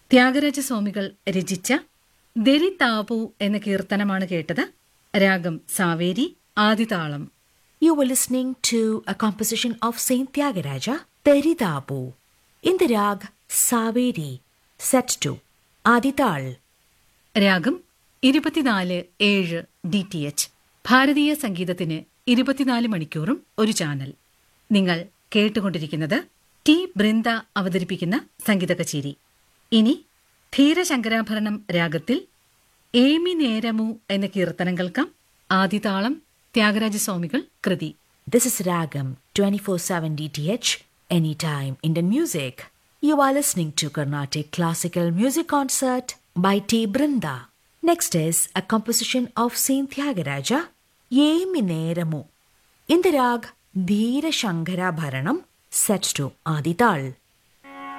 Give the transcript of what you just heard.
ത്യാഗരാജസ്വാമികൾ രചിച്ച ദരിതാപു എന്ന കീർത്തനമാണ് കേട്ടത് രാഗം Saveri ആദിതാളം You were listening to a composition of Saint Tyagaraja, Teridapu, in the rag Saveri, set to Adital. രാഗം ഇരുപത്തിനാല് ഏഴ് ഡി ടി എച്ച് ഭാരതീയ സംഗീതത്തിന് ഇരുപത്തിനാല് മണിക്കൂറും ഒരു ചാനൽ നിങ്ങൾ കേട്ടുകൊണ്ടിരിക്കുന്നത് ടി ബൃന്ദ അവതരിപ്പിക്കുന്ന സംഗീത കച്ചേരി ഇനി ധീരശങ്കരാഭരണം രാഗത്തിൽ ഏമി നേരമു എന്ന കീർത്തനം കേൾക്കാം ആദിതാളം ത്യാഗരാജസ്വാമികൾ കൃതി This is Ragam 24/7 DTH anytime Indian music. You are listening to Carnatic Classical Music Concert by T Brinda. Next is a composition of Saint Tyagaraja, Yemi Neramu. In the rag Dheera Shankara Bharanam set to Adital.